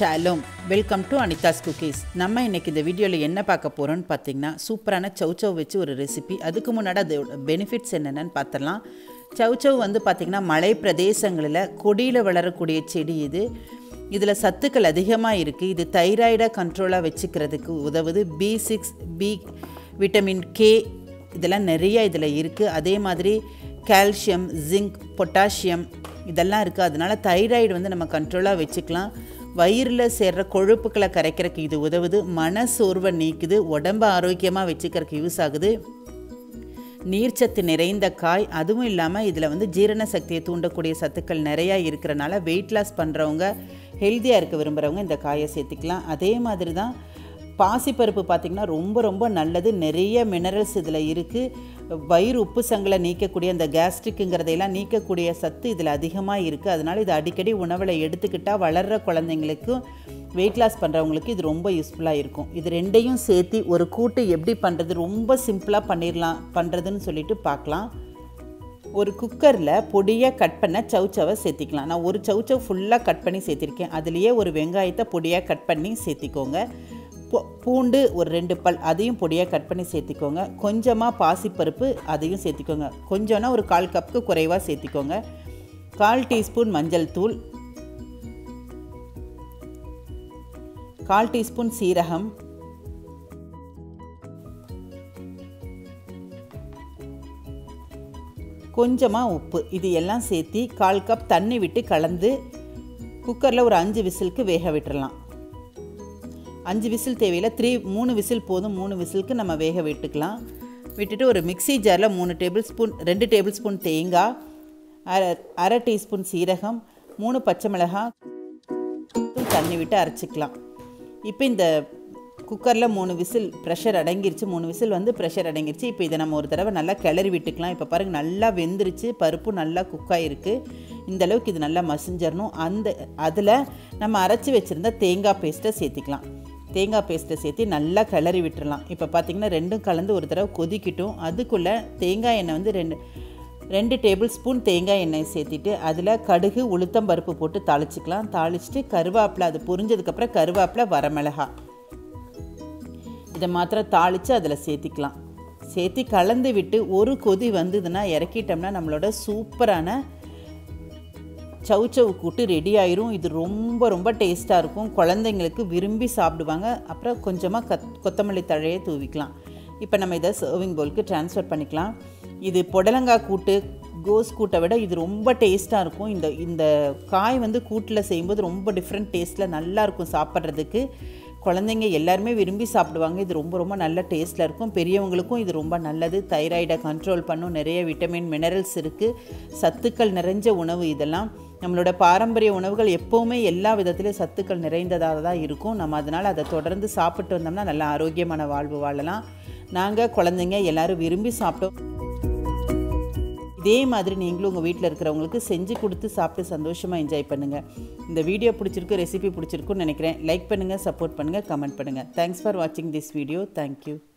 Shalom welcome to Anitha's cookies நம்ம இன்னைக்கு இந்த வீடியோவில் என்ன பார்க்க போகிறோம்னு பார்த்தீங்கன்னா சூப்பரான சவுச்சவ் வச்சு ஒரு ரெசிபி அதுக்கு முன்னாடி அதோட பெனிஃபிட்ஸ் என்னென்னு பார்த்துடலாம் சவுச்சவ் வந்து பார்த்திங்கன்னா மலை பிரதேசங்களில் கொடியில் வளரக்கூடிய செடி இது இதில் சத்துக்கள் அதிகமாக இருக்குது இது தைராய்டை கண்ட்ரோலாக வச்சுக்கிறதுக்கு உதவுது B six B vitamin K இதெல்லாம் நிறைய இதில் இருக்குது அதே மாதிரி கால்சியம் ஜிங்க் பொட்டாசியம் இதெல்லாம் இருக்குது அதனால் தைராய்டு வந்து நம்ம கண்ட்ரோலாக வச்சுக்கலாம் வயிறில் சேர்கிற கொழுப்புக்களை கரைக்கிறதுக்கு இது உதவுது மன சோர்வை நீக்குது உடம்பு ஆரோக்கியமாக வச்சுக்கிறதுக்கு யூஸ் ஆகுது நீர்ச்சத்து நிறைந்த காய் அதுவும் இல்லாமல் இதில் வந்து ஜீரண சக்தியை தூண்டக்கூடிய சத்துக்கள் நிறையா இருக்கிறனால வெயிட் லாஸ் பண்ணுறவங்க ஹெல்த்தியாக இருக்க விரும்புகிறவங்க இந்த காயை சேர்த்துக்கலாம் அதே மாதிரி தான் பாசிப்பருப்பு பார்த்திங்கன்னா ரொம்ப ரொம்ப நல்லது நிறைய மினரல்ஸ் இதில் இருக்குது வயிறு உப்பு சங்கலை நீக்கக்கூடிய அந்த கேஸ்ட்ரிக்குங்கிறதையெல்லாம் நீக்கக்கூடிய சத்து இதில் அதிகமாக இருக்குது அதனால் இது அடிக்கடி உணவில் எடுத்துக்கிட்டால் வளர்கிற குழந்தைங்களுக்கும் வெயிட் லாஸ் பண்ணுறவங்களுக்கு இது ரொம்ப யூஸ்ஃபுல்லாக இருக்கும் இது ரெண்டையும் சேர்த்து ஒரு கூட்டு எப்படி பண்ணுறது ரொம்ப சிம்பிளாக பண்ணிடலாம் பண்ணுறதுன்னு சொல்லிட்டு பார்க்கலாம் ஒரு குக்கரில் பொடியாக கட் பண்ண சவுச்சவை சேர்த்திக்கலாம் நான் ஒரு சவுச்சவ் ஃபுல்லாக கட் பண்ணி சேர்த்திருக்கேன் அதுலேயே ஒரு வெங்காயத்தை பொடியாக கட் பண்ணி சேர்த்திக்கோங்க பூண்டு ஒரு ரெண்டு பல் அதையும் பொடியாக கட் பண்ணி சேர்த்திக்கோங்க கொஞ்சமாக பாசிப்பருப்பு அதையும் சேர்த்திக்கோங்க கொஞ்சம்னா ஒரு கால் கப்புக்கு குறைவாக சேர்த்திக்கோங்க கால் டீஸ்பூன் மஞ்சள் தூள் கால் டீஸ்பூன் சீரகம் கொஞ்சமாக உப்பு இது எல்லாம் சேர்த்தி கால் கப் தண்ணி விட்டு கலந்து குக்கரில் ஒரு அஞ்சு விசிலுக்கு வேக விட்டுறலாம் அஞ்சு விசில் தேவையில்லை த்ரீ மூணு விசில் போதும் மூணு விசிலுக்கு நம்ம வேக விட்டுக்கலாம் விட்டுட்டு ஒரு மிக்சி ஜாரில் மூணு டேபிள் ஸ்பூன் ரெண்டு டேபிள் ஸ்பூன் தேங்காய் அரை அரை டீஸ்பூன் சீரகம் மூணு பச்சை மிளகாய் தண்ணி விட்டு அரைச்சிக்கலாம் இப்போ இந்த குக்கரில் மூணு விசில் ப்ரெஷர் அடங்கிருச்சு மூணு விசில் வந்து ப்ரெஷர் அடங்கிருச்சு இப்போ இதை நம்ம ஒரு தடவை நல்லா கிளறி விட்டுக்கலாம் இப்போ பாருங்கள் நல்லா வெந்துருச்சு பருப்பு நல்லா குக்காயிருக்கு இந்த அளவுக்கு இது நல்லா மசிஞ்சிடணும் அந்த அதில் நம்ம அரைச்சி வச்சுருந்த தேங்காய் பேஸ்ட்டை சேர்த்திக்கலாம் தேங்காய் பேஸ்ட்டை சேர்த்து நல்லா கிளறி விட்டுறலாம் இப்போ பார்த்திங்கன்னா ரெண்டும் கலந்து ஒரு தடவை கொதிக்கட்டும் அதுக்குள்ளே தேங்காய் எண்ணெய் வந்து ரெண்டு ரெண்டு டேபிள் ஸ்பூன் தேங்காய் எண்ணெய் சேர்த்திட்டு அதில் கடுகு உளுத்தம் பருப்பு போட்டு தாளிச்சிக்கலாம் தாளிச்சிட்டு கருவேப்பிலை அது புரிஞ்சதுக்கப்புறம் கருவேப்பிலை வரமிளகா இதை மாத்திரம் தாளித்து அதில் சேர்த்திக்கலாம் சேர்த்து கலந்து விட்டு ஒரு கொதி வந்ததுன்னா இறக்கிட்டோம்னா நம்மளோட சூப்பரான சவுச்சவு கூட்டு ரெடி ஆயிரும் இது ரொம்ப ரொம்ப டேஸ்ட்டாக இருக்கும் குழந்தைங்களுக்கு விரும்பி சாப்பிடுவாங்க அப்புறம் கொஞ்சமாக கத் கொத்தமல்லி தழையை தூவிக்கலாம் இப்போ நம்ம இதை சர்விங் பவுலுக்கு ட்ரான்ஸ்ஃபர் பண்ணிக்கலாம் இது புடலங்காய் கூட்டு கோஸ் கூட்டை விட இது ரொம்ப டேஸ்ட்டாக இருக்கும் இந்த இந்த காய் வந்து கூட்டில் செய்யும்போது ரொம்ப டிஃப்ரெண்ட் டேஸ்ட்டில் நல்லாயிருக்கும் சாப்பிட்றதுக்கு குழந்தைங்க எல்லாருமே விரும்பி சாப்பிடுவாங்க இது ரொம்ப ரொம்ப நல்ல டேஸ்ட்டில் இருக்கும் பெரியவங்களுக்கும் இது ரொம்ப நல்லது தைராய்டை கண்ட்ரோல் பண்ணும் நிறைய விட்டமின் மினரல்ஸ் இருக்குது சத்துக்கள் நிறைஞ்ச உணவு இதெல்லாம் நம்மளோட பாரம்பரிய உணவுகள் எப்போவுமே எல்லா விதத்துலேயும் சத்துக்கள் நிறைந்ததாக தான் இருக்கும் நம்ம அதனால் அதை தொடர்ந்து சாப்பிட்டு வந்தோம்னா நல்ல ஆரோக்கியமான வாழ்வு வாழலாம் நாங்கள் குழந்தைங்க எல்லோரும் விரும்பி சாப்பிட்டோம் இதே மாதிரி நீங்களும் உங்கள் வீட்டில் இருக்கிறவங்களுக்கு செஞ்சு கொடுத்து சாப்பிட்டு சந்தோஷமாக என்ஜாய் பண்ணுங்கள் இந்த வீடியோ பிடிச்சிருக்கு ரெசிபி பிடிச்சிருக்குன்னு நினைக்கிறேன் லைக் பண்ணுங்கள் சப்போர்ட் பண்ணுங்கள் கமெண்ட் பண்ணுங்கள் தேங்க்ஸ் ஃபார் வாட்சிங் திஸ் வீடியோ தேங்க்யூ